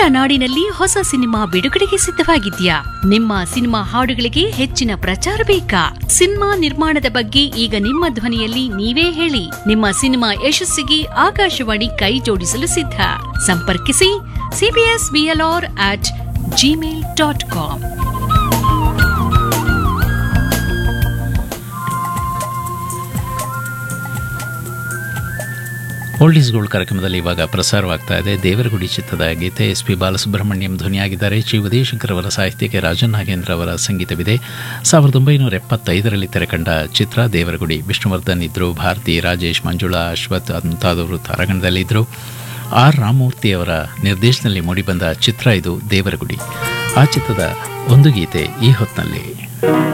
ನಾಡಿನಲ್ಲಿ ಹೊಸ ಸಿನಿಮಾ ಬಿಡುಗಡೆಗೆ ಸಿದ್ಧವಾಗಿದ್ಯಾ ನಿಮ್ಮ ಸಿನಿಮಾ ಹಾಡುಗಳಿಗೆ ಹೆಚ್ಚಿನ ಪ್ರಚಾರ ಬೇಕಾ ಸಿನಿಮಾ ನಿರ್ಮಾಣದ ಬಗ್ಗೆ ಈಗ ನಿಮ್ಮ ಧ್ವನಿಯಲ್ಲಿ ನೀವೇ ಹೇಳಿ ನಿಮ್ಮ ಸಿನಿಮಾ ಯಶಸ್ಸಿಗೆ ಆಕಾಶವಾಣಿ ಕೈ ಜೋಡಿಸಲು ಸಿದ್ಧ ಸಂಪರ್ಕಿಸಿ CBS BLR at gmail dot com old is gold ಕಾರ್ಯಕ್ರಮದಲ್ಲಿ ಇವಾಗ ಪ್ರಸಾರವಾಗ್ತಾ ಇದೆ ದೇವರಗುಡಿ ಚಿತ್ರದ ಗೀತೆ ಎಸ್ ಪಿ ಬಾಲಸುಬ್ರಹ್ಮಣ್ಯಂ ಧ್ವನಿಯಾಗಿದ್ದಾರೆ ಜಿ ಉದಯಶಂಕರ್ ಅವರ ಸಾಹಿತ್ಯಕ್ಕೆ ರಾಜನ್ ನಾಗೇಂದ್ರ ಅವರ ಸಂಗೀತವಿದೆ ಸಾವಿರದ ಒಂಬೈನೂರ ಎಪ್ಪತ್ತೈದರಲ್ಲಿ ತೆರೆಕಂಡ ಚಿತ್ರ ದೇವರಗುಡಿ ವಿಷ್ಣುವರ್ಧನ್ ಇದ್ದರು ಭಾರತಿ ರಾಜೇಶ್ ಮಂಜುಳಾ ಅಶ್ವಥ್ ಮುಂತಾದವರು ತಾರಾಗಣದಲ್ಲಿದ್ದರು ಆರ್ ರಾಮಮೂರ್ತಿ ಅವರ ನಿರ್ದೇಶನದಲ್ಲಿ ಮೂಡಿಬಂದ ಚಿತ್ರ ಇದು ದೇವರಗುಡಿ ಆ ಚಿತ್ರದ ಒಂದು ಗೀತೆ ಈ ಹೊತ್ತಿನಲ್ಲಿ